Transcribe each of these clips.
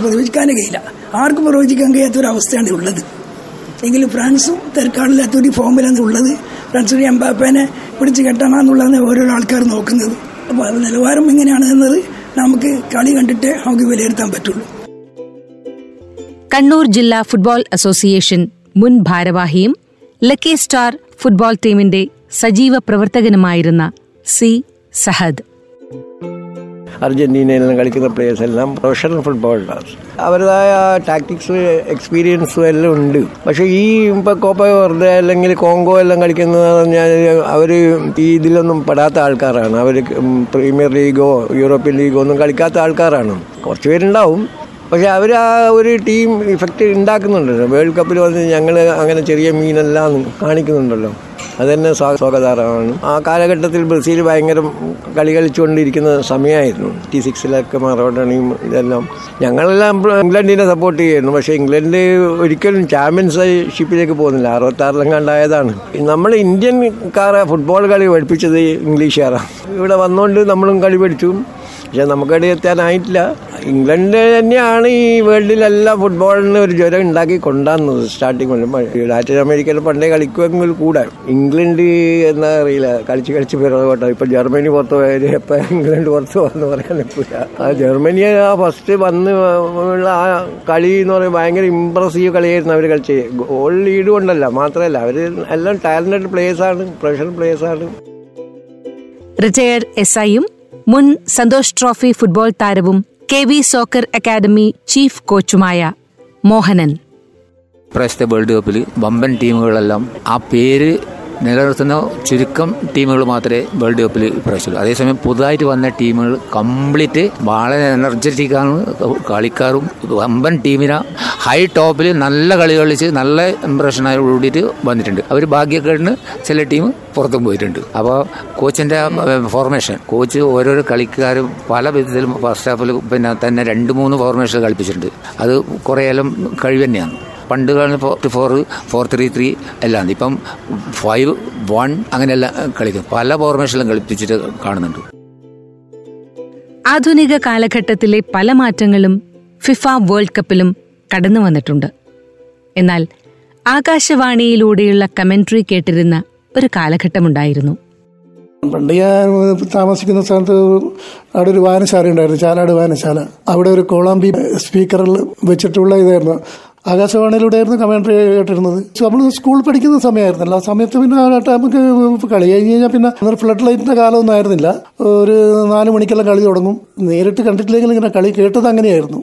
പ്രവചിക്കാനേ കഴിയില്ല ആർക്കും പ്രവചിക്കാൻ കഴിയാത്ത ഒരു അവസ്ഥയാണ് ഉള്ളത് എങ്കിലും ഫ്രാൻസും തിരക്കാടില്ലാത്തൊരു ഫോമിലാണ് ഉള്ളത് ഫ്രാൻസിന് എംബാപ്പേനെ പിടിച്ച് കെട്ടണമെന്നുള്ളതാണ് ഓരോ ആൾക്കാർ നോക്കുന്നത് അപ്പോൾ അത് നിലവാരം എങ്ങനെയാണ് എന്നത് നമുക്ക് കളി കണ്ടിട്ടേ നമുക്ക് വിലയിരുത്താൻ പറ്റുള്ളൂ കണ്ണൂർ ജില്ലാ ഫുട്ബോൾ അസോസിയേഷൻ മുൻ ഭാരവാഹിയും ലക്കി സ്റ്റാർ ഫുട്ബോൾ ടീമിന്റെ സജീവ പ്രവർത്തകനുമായിരുന്ന സി സഹദ് അർജന്റീനയിലും കളിക്കുന്ന പ്ലേയേഴ്സ് എല്ലാം പ്രൊഫഷണൽ ഫുട്ബോളേഴ്സ് അവരുടേതായ ടാക്ടിക്സ് എക്സ്പീരിയൻസും എല്ലാം ഉണ്ട് പക്ഷേ ഈ ഇപ്പോൾ കോപ്പ വെറുതെ അല്ലെങ്കിൽ കോങ്കോ എല്ലാം കളിക്കുന്നത് പറഞ്ഞാൽ അവർ ഈ ഇതിലൊന്നും പെടാത്ത ആൾക്കാരാണ് അവർ പ്രീമിയർ ലീഗോ യൂറോപ്യൻ ലീഗോ ഒന്നും കളിക്കാത്ത ആൾക്കാരാണ് കുറച്ച് പേരുണ്ടാവും പക്ഷെ അവർ ആ ഒരു ടീം ഇഫക്റ്റ് ഉണ്ടാക്കുന്നുണ്ടല്ലോ വേൾഡ് കപ്പിൽ വന്ന് ഞങ്ങൾ അങ്ങനെ ചെറിയ മീനെല്ലാം കാണിക്കുന്നുണ്ടല്ലോ അത് തന്നെ സ്വാഗതാർഹമാണ് ആ കാലഘട്ടത്തിൽ ബ്രസീൽ ഭയങ്കര കളി കളിച്ചുകൊണ്ടിരിക്കുന്ന സമയമായിരുന്നു ടി സിക്സിലൊക്കെ മറോഡണിയും ഇതെല്ലാം ഞങ്ങളെല്ലാം ഇംഗ്ലണ്ടിനെ സപ്പോർട്ട് ചെയ്യുന്നു പക്ഷേ ഇംഗ്ലണ്ട് ഒരിക്കലും ചാമ്പ്യൻഷിപ്പിലേക്ക് പോകുന്നില്ല അറുപത്താറിലും കണ്ടായതാണ് നമ്മൾ ഇന്ത്യൻകാരെ ഫുട്ബോൾ കളി പഠിപ്പിച്ചത് ഇംഗ്ലീഷുകാരാണ് ഇവിടെ വന്നുകൊണ്ട് നമ്മളും കളി പഠിച്ചു പക്ഷെ നമുക്കവിടെ എത്താനായിട്ടില്ല ഇംഗ്ലണ്ട് തന്നെയാണ് ഈ വേൾഡിലെല്ലാം ഫുട്ബോളിന് ഒരു ജ്വരം ഉണ്ടാക്കി കൊണ്ടുവന്നത് സ്റ്റാർട്ടിങ് മുതൽ ലാറ്റിൻ അമേരിക്കയിൽ പണ്ടേ കളിക്കുമെങ്കിൽ കൂടെ ഇംഗ്ലണ്ട് എന്താ അറിയില്ല കളിച്ച് കളിച്ച് പിറകോട്ടോ ഇപ്പൊ ജർമ്മനി പുറത്ത് പോയാൽ ഇപ്പൊ ഇംഗ്ലണ്ട് പുറത്ത് പോകുന്നു പറയാൻ ഒക്കില്ല ആ ജർമ്മനി ആ ഫസ്റ്റ് വന്ന് ഉള്ള ആ കളി എന്ന് പറയുമ്പോൾ ഭയങ്കര ഇമ്പ്രസീവ് കളിയായിരുന്നു അവർ കളിച്ചത് ഗോൾ ലീഡ് കൊണ്ടല്ല മാത്രമല്ല അവർ എല്ലാം ടാലന്റഡ് പ്ലേയേഴ്സാണ് പ്രൊഫഷണൽ പ്ലേയേഴ്സാണ് റിട്ടയർഡ് എസ് ഐയും മുൻ സന്തോഷ് ട്രോഫി ഫുട്ബോൾ താരവും K V soccer academy chief കോച്ചുമായ മോഹനൻ ഇപ്രാവശ്യത്തെ വേൾഡ് കപ്പിൽ വമ്പൻ ടീമുകളെല്ലാം ആ പേര് നിലനിർത്തുന്ന ചുരുക്കം ടീമുകൾ മാത്രമേ വേൾഡ് കപ്പിൽ ഇപ്രാവശ്യമുള്ളൂ അതേസമയം പുതുതായിട്ട് വന്ന ടീമുകൾ കംപ്ലീറ്റ് വളരെ എനർജറ്റിക്കാണ് കളിക്കാറും വമ്പൻ ടീമിനെ ഹൈ ടോപ്പിൽ നല്ല കളി കളിച്ച് നല്ല ഇമ്പ്രഷനായി കൂടിയിട്ട് വന്നിട്ടുണ്ട് അവർ ഭാഗ്യക്കേടിന് ചില ടീം പുറത്തും പോയിട്ടുണ്ട് അപ്പോൾ കോച്ചിൻ്റെ ഫോർമേഷൻ കോച്ച് ഓരോരോ കളിക്കാരും പല വിധത്തിലും ഫസ്റ്റ് ഹാഫിൽ പിന്നെ തന്നെ രണ്ട് മൂന്ന് ഫോർമേഷൻ കളിപ്പിച്ചിട്ടുണ്ട് അത് കുറേയെല്ലാം കഴിവ് തന്നെയാണ് പണ്ട് four four four three three എല്ലാം ഇപ്പം ഫൈവ് വൺ അങ്ങനെയെല്ലാം കളിക്കും പല ഫോർമേഷനിലും കളിപ്പിച്ചിട്ട് കാണുന്നുണ്ട് ആധുനിക കാലഘട്ടത്തിലെ പല മാറ്റങ്ങളും ഫിഫ വേൾഡ് കപ്പിലും കടന്നു വന്നിട്ടുണ്ട് എന്നാൽ ആകാശവാണിയിലൂടെയുള്ള കമന്ററി കേട്ടിരുന്ന ഒരു കാലഘട്ടമുണ്ടായിരുന്നു പണ്ട് ഞാൻ താമസിക്കുന്ന സ്ഥലത്ത് അവിടെ ഒരു വായനശാല ഉണ്ടായിരുന്നു ചാലാട് വായനശാല അവിടെ ഒരു കോളാമ്പി സ്പീക്കറിൽ വെച്ചിട്ടുള്ള ഇതായിരുന്നു ആകാശവാണിയിലൂടെയായിരുന്നു കമന്ററി കേട്ടിരുന്നത് നമ്മൾ സ്കൂൾ പഠിക്കുന്ന സമയമായിരുന്നല്ലോ ആ സമയത്ത് പിന്നെ നമുക്ക് കളി കഴിഞ്ഞ് കഴിഞ്ഞാൽ പിന്നെ ഫ്ലഡ് ലൈറ്റിന്റെ കാലമൊന്നും ആയിരുന്നില്ല ഒരു നാല് മണിക്കെല്ലാം കളി തുടങ്ങും നേരിട്ട് കണ്ടിട്ടില്ലെങ്കിൽ ഇങ്ങനെ കളി കേട്ടത് അങ്ങനെയായിരുന്നു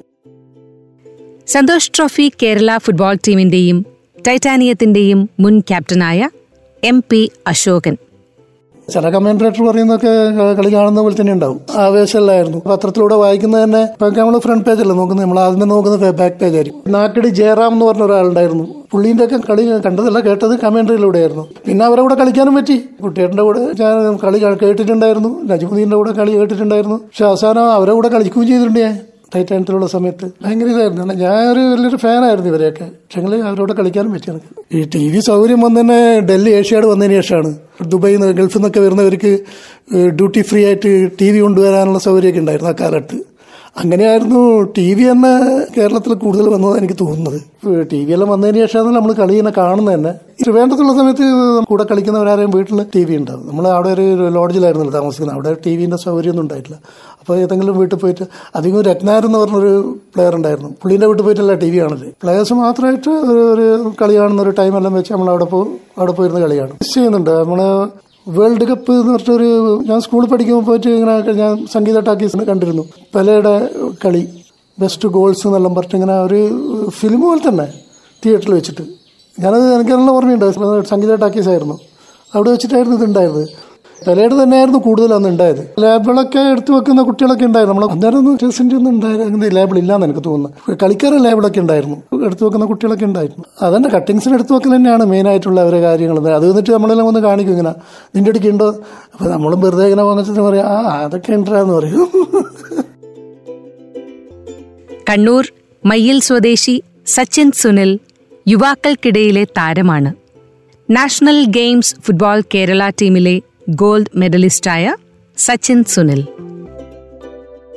സന്തോഷ് ട്രോഫി കേരള ഫുട്ബോൾ ടീമിന്റെയും ടൈറ്റാനിയത്തിന്റെയും മുൻ ക്യാപ്റ്റനായ എം പി അശോകൻ ചില കമന്റേറ്റർ പറയുന്നതൊക്കെ കളി കാണുന്ന പോലെ തന്നെ ഉണ്ടാവും ആവേശമല്ലായിരുന്നു പത്രത്തിലൂടെ വായിക്കുന്നത് തന്നെ ഇപ്പൊ നമ്മൾ ഫ്രണ്ട് പേജല്ല നോക്കുന്നത് നമ്മൾ ആദ്യമേ നോക്കുന്നത് ബാക്ക് പേജ് ആയിരിക്കും നാക്കടി ജയറാം എന്ന് പറഞ്ഞ ഒരാളുണ്ടായിരുന്നു പുള്ളീന്റെ ഒക്കെ കളി കണ്ടതല്ല കേട്ടത് കമന്ററിയിലൂടെയായിരുന്നു പിന്നെ അവരെ കൂടെ കളിക്കാനും പറ്റി കുട്ടികളുടെ കൂടെ ഞാൻ കളി കേട്ടിട്ടുണ്ടായിരുന്നു നജമുദ്ദീന്റെ കൂടെ കളി കേട്ടിട്ടുണ്ടായിരുന്നു പക്ഷെ അവസാനം അവരെ കൂടെ കളിക്കുകയും ചെയ്തിട്ടുണ്ട് ഞാൻ ടൈറ്റാനത്തിലുള്ള സമയത്ത് ഭയങ്കര ഇതായിരുന്നു ഞാൻ ഒരു വലിയൊരു ഫാനായിരുന്നു ഇവരെയൊക്കെ പക്ഷെങ്കിൽ അവരോട് കളിക്കാനും പറ്റി എനിക്ക് ഈ ടി വി സൗകര്യം വന്ന് തന്നെ ഡൽഹി ഏഷ്യാഡ് വന്നതിന് ശേഷമാണ് ദുബൈയിൽ നിന്ന് ഗൾഫിൽ നിന്നൊക്കെ വരുന്നവർക്ക് ഡ്യൂട്ടി ഫ്രീ ആയിട്ട് ടി വി കൊണ്ടുവരാനുള്ള സൗകര്യമൊക്കെ ഉണ്ടായിരുന്നു ആ കാലത്ത് അങ്ങനെയായിരുന്നു ടി വി തന്നെ കേരളത്തിൽ കൂടുതൽ വന്നത് എനിക്ക് തോന്നുന്നത് ടി വി എല്ലാം വന്നതിന് ശേഷമാണ് നമ്മൾ കളി തന്നെ കാണുന്നത് തന്നെ ട്രിവാൻഡ്രത്തുള്ള സമയത്ത് കൂടെ കളിക്കുന്നവരാരെയും വീട്ടിൽ ടി വി ഉണ്ടാവും നമ്മൾ അവിടെ ഒരു ലോഡ്ജിലായിരുന്നല്ലോ താമസിക്കുന്നത് അവിടെ ടി വിന്റെ സൗകര്യമൊന്നും ഉണ്ടായിട്ടില്ല അപ്പോൾ ഏതെങ്കിലും വീട്ടിൽ പോയിട്ട് അധികം രത്നാർ എന്ന് പറഞ്ഞൊരു പ്ലെയർ ഉണ്ടായിരുന്നു പുള്ളീൻ്റെ വീട്ടിൽ പോയിട്ടല്ല ടി വി കാണല് പ്ലെയേഴ്സ് മാത്രമായിട്ട് ഒരു കളി കാണുന്ന ഒരു ടൈമെല്ലാം വെച്ച് നമ്മൾ അവിടെ പോകും അവിടെ പോയിരുന്ന് കളി കാണും മിസ് ചെയ്യുന്നുണ്ട് നമ്മൾ വേൾഡ് കപ്പ് എന്ന് പറഞ്ഞൊരു ഞാൻ സ്കൂളിൽ പഠിക്കുമ്പോൾ പോയിട്ട് ഇങ്ങനെ ഞാൻ സംഗീത ടാക്കീസ് കണ്ടിരുന്നു പലയുടെ കളി ബെസ്റ്റ് ഗോൾസ് എന്നെല്ലാം പറഞ്ഞിട്ട് ഇങ്ങനെ ഒരു ഫിലിം പോലെ തന്നെ തിയേറ്ററിൽ വെച്ചിട്ട് ഞാനത് എനിക്ക് നല്ല ഓർമ്മയുണ്ട് സംഗീത ടാക്കീസ് ആയിരുന്നു അവിടെ വെച്ചിട്ടായിരുന്നു ഇത് ഉണ്ടായത് പെലയുടെ തന്നെയായിരുന്നു കൂടുതൽ അന്ന് ഉണ്ടായത് ലേബിളൊക്കെ എടുത്തു വെക്കുന്ന കുട്ടികളൊക്കെ ഉണ്ടായിരുന്നു നമ്മൾ അന്നേരം ഒന്നും ചെസ്സിൻ്റെ ഒന്നും ഉണ്ടായത് അങ്ങനെ ലേബിൾ ഇല്ലാന്ന് എനിക്ക് തോന്നുന്നു കളിക്കാരെ ലേബിളൊക്കെ ഉണ്ടായിരുന്നു എടുത്തു വെക്കുന്ന കുട്ടികളൊക്കെ ഉണ്ടായിരുന്നു അതന്നെ കട്ടിങ്സിന് എടുത്തു വെക്കൽ തന്നെയാണ് മെയിൻ ആയിട്ടുള്ള അവരെ കാര്യങ്ങൾ അത് വന്നിട്ട് നമ്മളെല്ലാം ഒന്ന് കാണിക്കും ഇങ്ങനെ നിന്റെ അടുക്ക് ഉണ്ടോ അപ്പൊ നമ്മളും വെറുതെ ഇങ്ങനെ വാങ്ങിച്ചിട്ട് പറയാം ആ അതൊക്കെ ഉണ്ടാന്ന് പറയും കണ്ണൂർ മയ്യിൽ സ്വദേശി സച്ചിൻ സുനിൽ യുവാക്കൾക്കിടയിലെ താരമാണ് നാഷണൽ ഗെയിംസ് ഫുട്ബോൾ കേരള ടീമിലെ ഗോൾഡ് മെഡലിസ്റ്റായ സച്ചിൻ സുനിൽ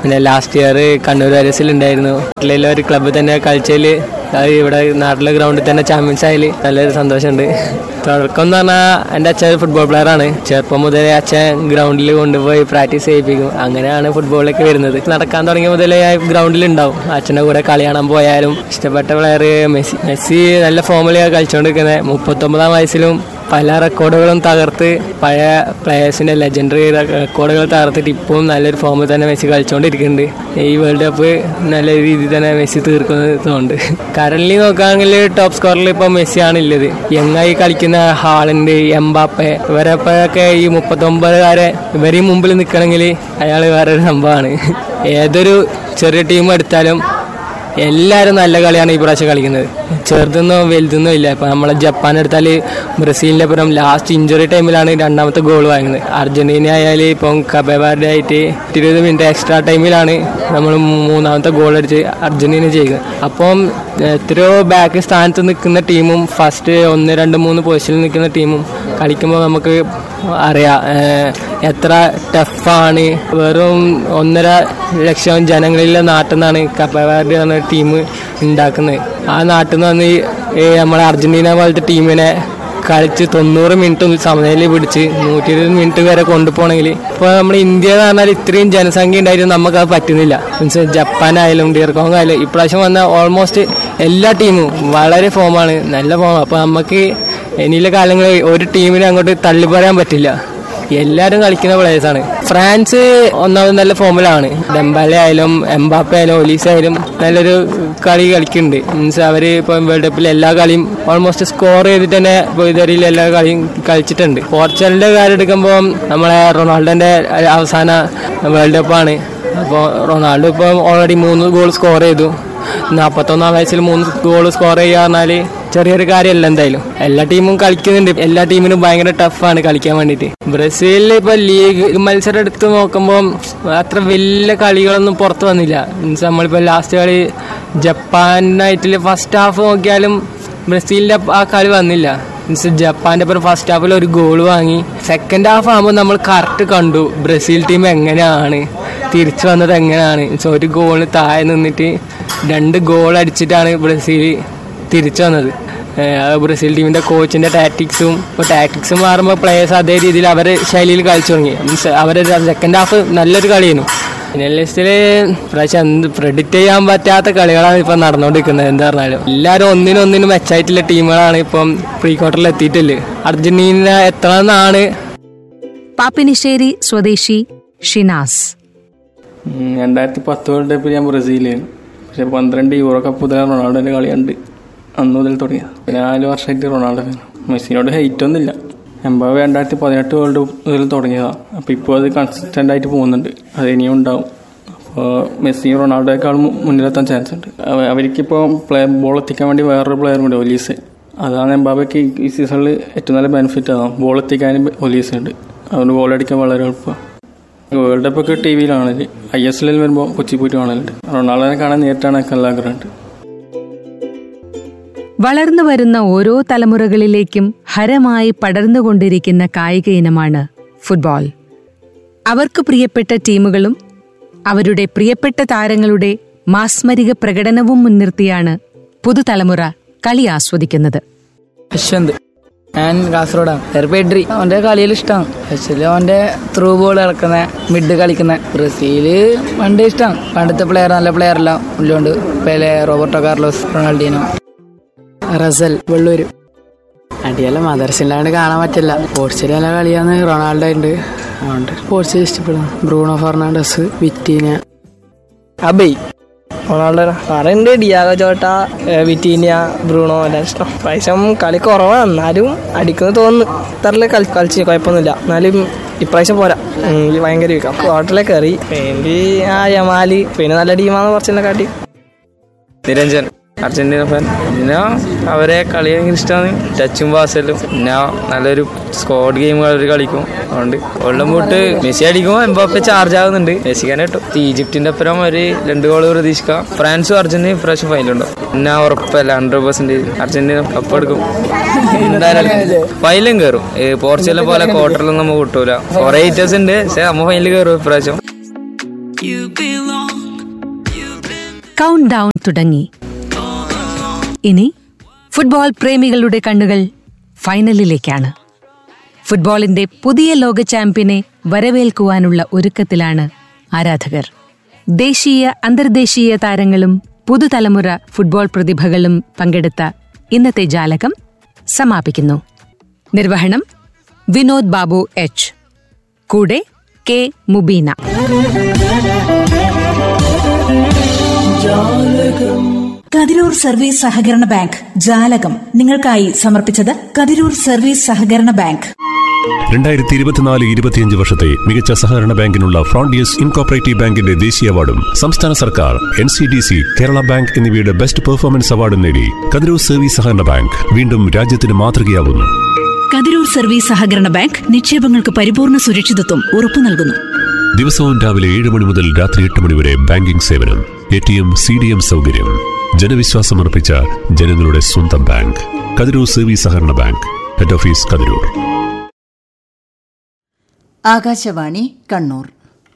പിന്നെ ലാസ്റ്റ് ഇയർ കണ്ണൂർ വാരിയസിൽ ഉണ്ടായിരുന്നു വീട്ടിലെ ഒരു ക്ലബ്ബിൽ തന്നെ കളിച്ചതിൽ അത് ഇവിടെ നാട്ടിലെ ഗ്രൗണ്ടിൽ തന്നെ ചാമ്പ്യൻസ് ആയാൽ നല്ലൊരു സന്തോഷമുണ്ട് തുടക്കം എന്ന് പറഞ്ഞാൽ എൻ്റെ അച്ഛൻ ഫുട്ബോൾ പ്ലെയറാണ് ചെറുപ്പം മുതലേ അച്ഛൻ ഗ്രൗണ്ടിൽ കൊണ്ടുപോയി പ്രാക്ടീസ് ചെയ്യിപ്പിക്കും അങ്ങനെയാണ് ഫുട്ബോളിലേക്ക് വരുന്നത് നടക്കാൻ തുടങ്ങിയ മുതലേ ഗ്രൗണ്ടിൽ ഉണ്ടാവും അച്ഛൻ്റെ കൂടെ കളി കാണാൻ പോയാലും ഇഷ്ടപ്പെട്ട പ്ലെയർ മെസ്സി മെസ്സി നല്ല ഫോമിലാണ് കളിച്ചുകൊണ്ടിരിക്കുന്നത് മുപ്പത്തൊമ്പതാം വയസ്സിലും പല റെക്കോർഡുകളും തകർത്ത് പഴയ പ്ലേയേഴ്സിന്റെ ലെജൻഡറി റെക്കോർഡുകൾ തകർത്തിട്ട് ഇപ്പോഴും നല്ലൊരു ഫോമിൽ തന്നെ മെസ്സി കളിച്ചുകൊണ്ടിരിക്കുന്നുണ്ട് ഈ വേൾഡ് കപ്പ് നല്ല രീതിയിൽ തന്നെ മെസ്സി തീർക്കുന്നതുകൊണ്ട് കറന്റ് നോക്കുകയാണെങ്കിൽ ടോപ്പ് സ്കോറിൽ ഇപ്പോൾ മെസ്സിയാണ് ഉള്ളത് യങ്ങായി കളിക്കുന്ന ഹാളണ്ട് എംബാപ്പെ ഇവരപ്പോഴൊക്കെ ഈ മുപ്പത്തൊമ്പതുകാരെ ഇവരെയും മുമ്പിൽ നിൽക്കണമെങ്കിൽ അയാൾ വേറൊരു സംഭവമാണ് ഏതൊരു ചെറിയ ടീം എടുത്താലും എല്ലാവരും നല്ല കളിയാണ് ഈ പ്രാവശ്യം കളിക്കുന്നത് ചെറുതെന്നോ വലുതെന്നോ ഇല്ല ഇപ്പം നമ്മളെ ജപ്പാൻ എടുത്താൽ ബ്രസീലിൻ്റെ പുറം ലാസ്റ്റ് ഇഞ്ചുറി ടൈമിലാണ് രണ്ടാമത്തെ ഗോൾ വാങ്ങുന്നത് അർജന്റീന ആയാൽ ഇപ്പം കബേബാരുടെ ആയിട്ട് ഇരുപത് മിനിറ്റ് എക്സ്ട്രാ ടൈമിലാണ് നമ്മൾ മൂന്നാമത്തെ ഗോൾ അടിച്ച് അർജന്റീന ചെയ്യുന്നത് അപ്പം എത്രയോ ബാക്ക് സ്ഥാനത്ത് നിൽക്കുന്ന ടീമും ഫസ്റ്റ് ഒന്ന് രണ്ട് മൂന്ന് പൊസിഷനിൽ നിൽക്കുന്ന ടീമും കളിക്കുമ്പോൾ നമുക്ക് അറിയാം ഏഹ്, എത്ര ടഫാണ് വെറും ഒന്നര ലക്ഷം ജനങ്ങളിലെ നാട്ടിൽ നിന്നാണ് കപ്പവാർഡ് എന്ന ടീം ഉണ്ടാക്കുന്നത് ആ നാട്ടിൽ നിന്ന് വന്ന് ഈ ഈ നമ്മളെ അർജന്റീന പോലത്തെ ടീമിനെ കളിച്ച് തൊണ്ണൂറ് മിനിറ്റ് സമനിലയിൽ പിടിച്ച് നൂറ്റി ഇരുപത് മിനിറ്റ് വരെ കൊണ്ടുപോകണമെങ്കിൽ ഇപ്പോൾ നമ്മുടെ ഇന്ത്യ എന്ന് പറഞ്ഞാൽ ഇത്രയും ജനസംഖ്യ ഉണ്ടായിട്ട് നമുക്ക് അത് പറ്റുന്നില്ല മീൻസ് ജപ്പാനായാലും ഡിയർകോങ് ആയാലും ഇപ്രാവശ്യം വന്ന ഓൾമോസ്റ്റ് എല്ലാ ടീമും വളരെ ഫോമാണ് നല്ല ഫോം അപ്പോൾ നമുക്ക് ഇനിയുള്ള കാലങ്ങളിൽ ഒരു ടീമിനെ അങ്ങോട്ട് തള്ളി പറയാൻ പറ്റില്ല എല്ലാവരും കളിക്കുന്ന പ്ലേയേഴ്സാണ് ഫ്രാൻസ് ഒന്നാമത് നല്ല ഫോമിലാണ് ഡെമ്പാലെ ആയാലും എംബാപ്പെ ആയാലും ഒലീസ് ആയാലും നല്ലൊരു കളി കളിക്കുന്നുണ്ട് മീൻസ് അവർ ഇപ്പം വേൾഡ് കപ്പിൽ എല്ലാ കളിയും ഓൾമോസ്റ്റ് സ്കോർ ചെയ്തിട്ട് തന്നെ ഇപ്പോൾ ഇതുവരെ എല്ലാ കളിയും കളിച്ചിട്ടുണ്ട് പോർച്ചുഗലിൻ്റെ കാര്യം എടുക്കുമ്പോൾ നമ്മളെ റൊണാൾഡോൻ്റെ അവസാന വേൾഡ് കപ്പാണ് അപ്പോൾ റൊണാൾഡോ ഇപ്പം ഓൾറെഡി മൂന്ന് ഗോൾ സ്കോർ ചെയ്തു നാൽപ്പത്തൊന്നാം വയസ്സിൽ മൂന്ന് ഗോൾ സ്കോർ ചെയ്യുക പറഞ്ഞാൽ ചെറിയൊരു കാര്യമല്ല എന്തായാലും എല്ലാ ടീമും കളിക്കുന്നുണ്ട് എല്ലാ ടീമിനും ഭയങ്കര ടഫാണ് കളിക്കാൻ വേണ്ടിയിട്ട് ബ്രസീലിൽ ഇപ്പൊ ലീഗ് മത്സരം എടുത്ത് നോക്കുമ്പോൾ അത്ര വലിയ കളികളൊന്നും പുറത്ത് വന്നില്ല മീൻസ് നമ്മളിപ്പോൾ ലാസ്റ്റ് കളി ജപ്പാനായിട്ടിൽ ഫസ്റ്റ് ഹാഫ് നോക്കിയാലും ബ്രസീലിന്റെ ആ കളി വന്നില്ല മീൻസ് ജപ്പാന്റെ ഒപ്പം ഫസ്റ്റ് ഹാഫിൽ ഒരു ഗോൾ വാങ്ങി സെക്കൻഡ് ഹാഫ് ആകുമ്പോൾ നമ്മൾ കറക്റ്റ് കണ്ടു ബ്രസീൽ ടീം എങ്ങനെയാണ് തിരിച്ചു വന്നത് എങ്ങനെയാണ് മീൻസ് ഒരു ഗോളിന് താഴെ നിന്നിട്ട് രണ്ട് ഗോൾ അടിച്ചിട്ടാണ് ബ്രസീൽ തിരിച്ചു വന്നത് ഏഹ് അത് ബ്രസീൽ ടീമിന്റെ കോച്ചിന്റെ ടാറ്റിക്സും ഇപ്പോൾ ടാറ്റിക്സ് മാറുമ്പോൾ പ്ലേയേഴ്സ് അതേ രീതിയിൽ അവരെ ശൈലിയിൽ കളിച്ചു തുടങ്ങി മീൻസ് അവരെ സെക്കൻഡ് ഹാഫ് നല്ലൊരു കളിയായിരുന്നു പിന്നെ ലിസ്റ്റിൽ പ്രാവശ്യം എന്ത് പ്രെഡിക്റ്റ് ചെയ്യാൻ പറ്റാത്ത കളികളാണ് ഇപ്പം നടന്നുകൊണ്ടിരിക്കുന്നത് എന്താ പറഞ്ഞാലും എല്ലാവരും ഒന്നിനൊന്നിനും മെച്ചായിട്ടുള്ള ടീമുകളാണ് ഇപ്പം പ്രീ ക്വാർട്ടറിൽ എത്തിയിട്ടില്ല അർജന്റീന എത്രന്നാണ് പാപ്പിനിശ്ശേരി സ്വദേശി ഷിനാസ് ഉം, രണ്ടായിരത്തി പത്ത് വേൾഡ് കപ്പിൽ ഞാൻ ബ്രസീലാണ് പക്ഷെ പന്ത്രണ്ട് യൂറോ കപ്പ് മുതൽ റൊണാൾഡോന്റെ കളിയുണ്ട് അന്ന് മുതൽ തുടങ്ങിയത് പിന്നെ നാല് വർഷമായിട്ട് റൊണാൾഡോ ഫാൻ മെസ്സിനോട് ഹെയ്റ്റ് ഒന്നുമില്ല എംബാബെ രണ്ടായിരത്തി പതിനെട്ട് വേൾഡ് കപ്പ് മുതൽ തുടങ്ങിയതാണ് അപ്പോൾ ഇപ്പോൾ അത് കൺസിസ്റ്റന്റ് ആയിട്ട് പോകുന്നുണ്ട് അത് ഇനിയും ഉണ്ടാവും അപ്പോൾ മെസ്സിയും റൊണാൾഡോയേക്കാളും മു- മുന്നിലെത്താൻ ചാൻസ് ഉണ്ട് അവ- അവർക്കിപ്പോൾ പ്ലേ ബോൾ എത്തിക്കാൻ വേണ്ടി വേറൊരു പ്ലെയർ കൂടി ഒലീസ് അതാണ് എംബാബയ്ക്ക് ഈ- ഈ സീസണിൽ ഏറ്റവും നല്ല ബെനിഫിറ്റ് അതാണ് ബോൾ എത്തിക്കാനും ഒലീസ് ഉണ്ട് അതുകൊണ്ട് ബോൾ അടിക്കാൻ വളരെ എളുപ്പമാണ് വേൾഡ് കപ്പ് ഒക്കെ ടി വിയിലാണ് ഐ എസ് എല്ലിൽ വരുമ്പോൾ കൊച്ചി പോയിട്ട് കാണലുണ്ട് റൊണാൾഡോനെ കാണാൻ നേരിട്ടാണ് എനിക്ക് നല്ല ആഗ്രഹമുണ്ട് വളർന്നു വരുന്ന ഓരോ തലമുറകളിലേക്കും ഹരമായി പടർന്നുകൊണ്ടിരിക്കുന്ന കായിക ഇനമാണ് ഫുട്ബോൾ അവർക്ക് പ്രിയപ്പെട്ട ടീമുകളും അവരുടെ പ്രിയപ്പെട്ട താരങ്ങളുടെ മാസ്മരിക പ്രകടനവും മുൻനിർത്തിയാണ് പുതുതലമുറ കളി ആസ്വദിക്കുന്നത് യശ്വന്ത് ഞാൻ കാസർഗോഡാണ് വേറെ പെഡ്രി അവന്റെ കളിയിൽ ഇഷ്ടമാണ് സ്പെഷ്യലി അവന്റെ ത്രൂ ബോൾ ഇറക്കുന്ന മിഡ് കളിക്കുന്ന ബ്രസീല് പണ്ട് ഇഷ്ടമാണ് പണ്ടത്തെ പ്ലെയർ നല്ല പ്ലെയർ എല്ലാം ഉള്ളതുകൊണ്ട് പെലെ റോബർട്ടോ കാർലോസ് റൊണാൾഡീനോ റസൽ വെള്ളൂര് അടിയെല്ലാം മദർസില്ലാണ്ട് കാണാൻ പറ്റില്ല പോർച്ചുഗൽ നല്ല കളിയാന്ന് റൊണാൾഡോ ഉണ്ട് അതുകൊണ്ട് പോർച്ചുഗൽ ഇഷ്ടപ്പെടുന്നു ബ്രൂണോ ഫെർണാണ്ടസ് വിറ്റീന അബൈ റൊണാൾഡോ പറയുന്നുണ്ട് ഡിയാഗോ ചോട്ട വിറ്റീനിയ ബ്രൂണോ എല്ലാം ഇഷ്ടം പ്രാവശ്യം കളി കുറവാണ് എന്നാലും അടിക്കുന്നു തോന്നുന്നു ഇത്തറിൽ കളി കളിച്ച് കുഴപ്പമൊന്നുമില്ല എന്നാലും ഇപ്രാവശ്യം പോരാ ഉം, ഈ ഭയങ്കര വീക്കാം ക്വാർട്ടറിലെ കയറി പിന്നെ ആ യമാലി പിന്നെ നല്ല ടീമാന്ന് കുറച്ചെല്ലാം കാട്ടി നിരഞ്ജൻ അർജന്റീന ഫാൻ പിന്നെ അവരെ കളി ഭയങ്കര ഇഷ്ടമാണ് ടച്ചും പാസലും പിന്നെ നല്ലൊരു സ്ക്വാഡ് ഗെയിമുകൾ അവർ കളിക്കും അതുകൊണ്ട് വെള്ളം പോട്ട് മെസ്സി അടിക്കുമ്പോൾ എംബാപ്പെ ചാർജ് ആകുന്നുണ്ട് മെസ്സിക്കാനെ കിട്ടും ഈജിപ്തിന്റെ അപ്പുറം ഒരു രണ്ട് ഗോൾ പ്രതീക്ഷിക്കാം ഫ്രാൻസും അർജന്റീന ഇപ്രാവശ്യം ഫൈനലുണ്ടോ പിന്നെ ഉറപ്പല്ല ഹൺഡ്രഡ് പെർസെന്റ് അർജന്റീന കപ്പെടുക്കും എന്തായാലും ഫൈനലും കയറും ഈ പോർച്ചുഗലിനെ പോലെ ക്വാർട്ടറിലൊന്നും നമുക്ക് കിട്ടൂല കുറെ ഐറ്റംസ് ഉണ്ട് പക്ഷെ നമ്മ ഫൈനലിൽ കയറും ഇപ്രാവശ്യം കൗണ്ട് ഡൗൺ തുടങ്ങി ഇനി ഫുട്ബോൾ പ്രേമികളുടെ കണ്ണുകൾ ഫൈനലിലേക്കാണ് ഫുട്ബോളിന്റെ പുതിയ ലോക ചാമ്പ്യനെ വരവേൽക്കുവാനുള്ള ഒരുക്കത്തിലാണ് ആരാധകർ ദേശീയ അന്തർദേശീയ താരങ്ങളും പുതുതലമുറ ഫുട്ബോൾ പ്രതിഭകളും പങ്കെടുത്ത ഇന്നത്തെ ജാലകം സമാപിക്കുന്നു നിർവഹണം വിനോദ് ബാബു എച്ച് കൂടെ കെ മുബീന കതിരൂർ സർവീസ് സഹകരണ ബാങ്ക് ജാലകം നിങ്ങൾക്കായി സമർപ്പിച്ചത് കതിരൂർ സർവീസ് സഹകരണ ബാങ്ക് രണ്ടായിരത്തി ഇരുപത്തിനാല് ഇരുപത്തിയഞ്ച് വർഷത്തെ മികച്ച സഹകരണ ബാങ്കിനുള്ള ഫ്രോണ്ടിയസ് ഇൻകോപ്പറേറ്റീവ് ബാങ്കിന്റെ ദേശീയ അവാർഡും സംസ്ഥാന സർക്കാർ N C D C Kerala bank എന്നിവയുടെ ബെസ്റ്റ് പെർഫോമൻസ് അവാർഡും നേടി കതിരൂർ സർവീസ് സഹകരണ ബാങ്ക് വീണ്ടും രാജ്യത്തിന് മാതൃകയാവുന്നു കതിരൂർ സർവീസ് സഹകരണ ബാങ്ക് നിക്ഷേപങ്ങൾക്ക് പരിപൂർണ സുരക്ഷിതത്വം ഉറപ്പു നൽകുന്നു ദിവസവും രാവിലെ ഏഴ് മണി മുതൽ രാത്രി എട്ട് മണി വരെ ബാങ്കിംഗ് സേവനം A T M C D M സൗകര്യം ജനവിശ്വാസമർപ്പിച്ച ജനങ്ങളുടെ സ്വന്തം ബാങ്ക് കതിരൂർ സർവീസ് സഹകരണ bank head office Kathirur Akashvani Kannur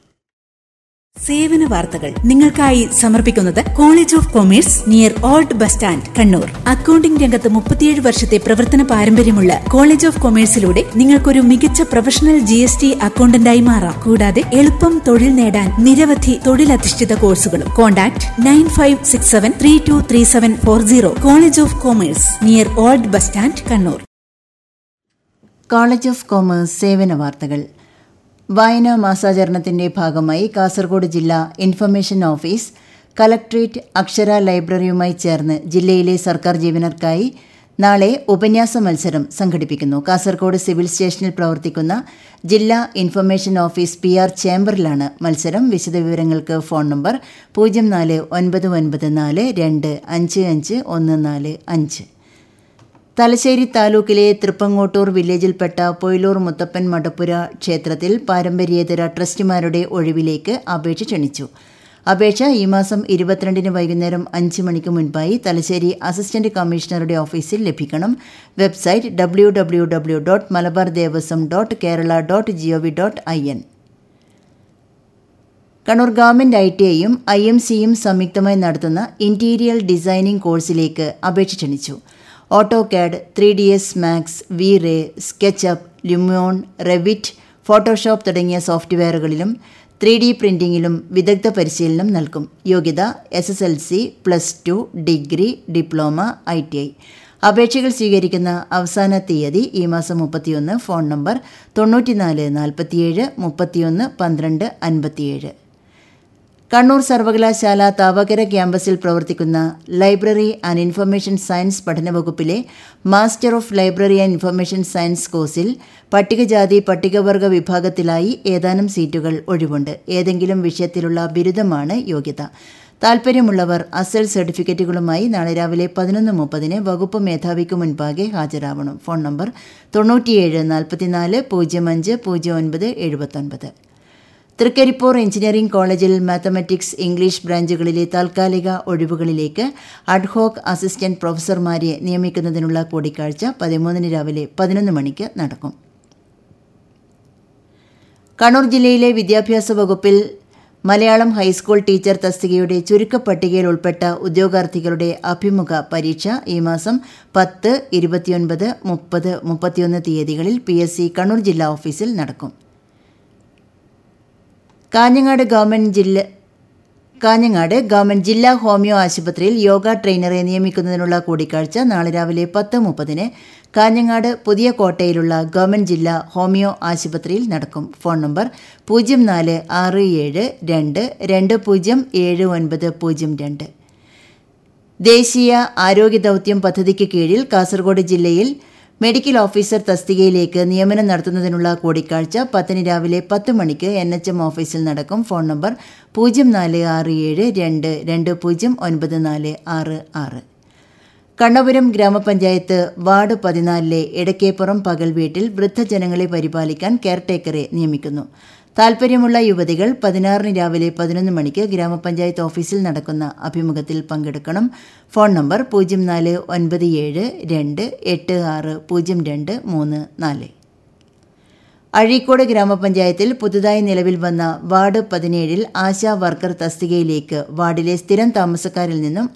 സേവന വാർത്തകൾ നിങ്ങൾക്കായി സമർപ്പിക്കുന്നത് college of commerce near old bus stand Kannur accounting രംഗത്ത് മുപ്പത്തിയേഴ് വർഷത്തെ പ്രവർത്തന പാരമ്പര്യമുള്ള കോളേജ് ഓഫ് കൊമേഴ്സിലൂടെ നിങ്ങൾക്കൊരു മികച്ച പ്രൊഫഷണൽ ജി എസ് ടി അക്കൌണ്ടന്റായി മാറാം കൂടാതെ എളുപ്പം തൊഴിൽ നേടാൻ നിരവധി തൊഴിലധിഷ്ഠിത കോഴ്സുകളും contact nine five six seven three two three seven four zero college of commerce near old bus stand Kannur college of commerce സേവന വാർത്തകൾ വായനാ മാസാചരണത്തിന്റെ ഭാഗമായി കാസർഗോഡ് ജില്ലാ ഇൻഫർമേഷൻ ഓഫീസ് കലക്ട്രേറ്റ് അക്ഷര ലൈബ്രറിയുമായി ചേർന്ന് ജില്ലയിലെ സർക്കാർ ജീവനക്കായി നാളെ ഉപന്യാസ മത്സരം സംഘടിപ്പിക്കുന്നു കാസർഗോഡ് സിവിൽ സ്റ്റേഷനിൽ പ്രവർത്തിക്കുന്ന ജില്ലാ ഇൻഫർമേഷൻ ഓഫീസ് പി ആർ ചേംബറിലാണ് മത്സരം വിശദവിവരങ്ങൾക്ക് ഫോൺ നമ്പർ പൂജ്യം നാല് ഒൻപത് ഒൻപത് നാല് രണ്ട് അഞ്ച് അഞ്ച് ഒന്ന് നാല് അഞ്ച് തലശ്ശേരി താലൂക്കിലെ തൃപ്പങ്ങോട്ടൂർ വില്ലേജിൽപ്പെട്ട പൊയിലൂർ മുത്തപ്പൻ മടപ്പുര ക്ഷേത്രത്തിൽ പാരമ്പര്യേതര ട്രസ്റ്റിമാരുടെ ഒഴിവിലേക്ക് അപേക്ഷ ക്ഷണിച്ചു അപേക്ഷ ഈ മാസം ഇരുപത്തിരണ്ടിന് വൈകുന്നേരം അഞ്ച് മണിക്ക് മുൻപായി തലശ്ശേരി അസിസ്റ്റന്റ് കമ്മീഷണറുടെ ഓഫീസിൽ ലഭിക്കണം website W W W dot Malabar Devaswom dot Kerala dot G O V dot I N Kannur government I T ഐയും ഐ എം സിയും സംയുക്തമായി നടത്തുന്ന ഇന്റീരിയർ ഡിസൈനിംഗ് കോഴ്സിലേക്ക് അപേക്ഷ ക്ഷണിച്ചു AutoCAD three D S max V Ray SketchUp Lumion Revit Photoshop തുടങ്ങിയ സോഫ്റ്റ്വെയറുകളിലും three D പ്രിന്റിംഗിലും വിദഗ്ധ പരിശീലനം നൽകും യോഗ്യത S S L C plus two degree diploma I T I അപേക്ഷകൾ സ്വീകരിക്കുന്ന അവസാന തീയതി ഈ മാസം മുപ്പത്തിയൊന്ന് ഫോൺ നമ്പർ തൊണ്ണൂറ്റിനാല് നാൽപ്പത്തിയേഴ് മുപ്പത്തിയൊന്ന് പന്ത്രണ്ട് അൻപത്തിയേഴ് കണ്ണൂർ സർവകലാശാല താവകര ക്യാമ്പസിൽ പ്രവർത്തിക്കുന്ന ലൈബ്രറി ആൻഡ് ഇൻഫർമേഷൻ സയൻസ് പഠന വകുപ്പിലെ master of library and information science കോഴ്സിൽ പട്ടികജാതി പട്ടികവർഗ വിഭാഗത്തിലായി ഏതാനും സീറ്റുകൾ ഒഴിവുണ്ട് ഏതെങ്കിലും വിഷയത്തിലുള്ള ബിരുദമാണ് യോഗ്യത താൽപ്പര്യമുള്ളവർ അസൽ സർട്ടിഫിക്കറ്റുകളുമായി നാളെ രാവിലെ പതിനൊന്ന് മുപ്പതിന് വകുപ്പ് മേധാവിക്ക് മുൻപാകെ ഹാജരാവണം ഫോൺ നമ്പർ തൊണ്ണൂറ്റിയേഴ് നാൽപ്പത്തിനാല് പൂജ്യം അഞ്ച് പൂജ്യം ഒൻപത് എഴുപത്തൊൻപത് തൃക്കരിപ്പൂർ എഞ്ചിനീയറിംഗ് കോളേജിൽ മാത്തമാറ്റിക്സ് ഇംഗ്ലീഷ് ബ്രാഞ്ചുകളിലെ താൽക്കാലിക ഒഴിവുകളിലേക്ക് അഡ്ഹോക്ക് അസിസ്റ്റന്റ് പ്രൊഫസർമാരെ നിയമിക്കുന്നതിനുള്ള കൂടിക്കാഴ്ച പതിമൂന്നിന് രാവിലെ പതിനൊന്ന് മണിക്ക് നടക്കും കണ്ണൂർ ജില്ലയിലെ വിദ്യാഭ്യാസ വകുപ്പിൽ മലയാളം ഹൈസ്കൂൾ ടീച്ചർ തസ്തികയുടെ ചുരുക്കപ്പട്ടികയിൽ ഉൾപ്പെട്ട ഉദ്യോഗാർത്ഥികളുടെ അഭിമുഖ പരീക്ഷ ഈ മാസം പത്ത് ഇരുപത്തിയൊൻപത് മുപ്പത് മുപ്പത്തിയൊന്ന് തീയതികളിൽ പി എസ് സി കണ്ണൂർ ജില്ലാ ഓഫീസിൽ നടക്കും കാഞ്ഞങ്ങാട് ഗവൺമെന്റ് ജില്ല കാഞ്ഞങ്ങാട് ഗവൺമെന്റ് ജില്ലാ ഹോമിയോ ആശുപത്രിയിൽ യോഗ ട്രെയിനറെ നിയമിക്കുന്നതിനുള്ള കൂടിക്കാഴ്ച നാളെ രാവിലെ പത്ത് മുപ്പതിന് കാഞ്ഞങ്ങാട് പുതിയ കോട്ടയിലുള്ള ഗവൺമെന്റ് ജില്ലാ ഹോമിയോ ആശുപത്രിയിൽ നടക്കും ഫോൺ നമ്പർ പൂജ്യം നാല് ആറ് ഏഴ് രണ്ട് രണ്ട് പൂജ്യം ഏഴ് ഒൻപത് പൂജ്യം രണ്ട് ദേശീയ ആരോഗ്യ ദൗത്യം പദ്ധതിക്ക് കീഴിൽ കാസർഗോഡ് ജില്ലയിൽ മെഡിക്കൽ ഓഫീസർ തസ്തികയിലേക്ക് നിയമനം നടത്തുന്നതിനുള്ള കൂടിക്കാഴ്ച പത്തിന് രാവിലെ പത്ത് മണിക്ക് എൻ എച്ച് എം ഓഫീസിൽ നടക്കും ഫോൺ നമ്പർ പൂജ്യം നാല് ആറ് ഏഴ് രണ്ട് രണ്ട് പൂജ്യം ഒൻപത് നാല് ആറ് ആറ് കണ്ണപുരം ഗ്രാമപഞ്ചായത്ത് വാർഡ് പതിനാലിലെ എടക്കേപ്പുറം പകൽ വീട്ടിൽ വൃദ്ധജനങ്ങളെ പരിപാലിക്കാൻ കെയർടേക്കറെ നിയമിക്കുന്നു താൽപ്പര്യമുള്ള യുവതികൾ പതിനാറിന് രാവിലെ പതിനൊന്ന് മണിക്ക് ഗ്രാമപഞ്ചായത്ത് ഓഫീസിൽ നടക്കുന്ന അഭിമുഖത്തിൽ പങ്കെടുക്കണം ഫോൺ നമ്പർ പൂജ്യം നാല് ഒൻപത് ഏഴ് രണ്ട് എട്ട് ആറ് പൂജ്യം രണ്ട് മൂന്ന് നാല് അഴീക്കോട് ഗ്രാമപഞ്ചായത്തിൽ പുതുതായി നിലവിൽ വന്ന വാർഡ് പതിനേഴിൽ ആശാ വർക്കർ തസ്തികയിലേക്ക് വാർഡിലെ സ്ഥിരം താമസക്കാരിൽ നിന്നും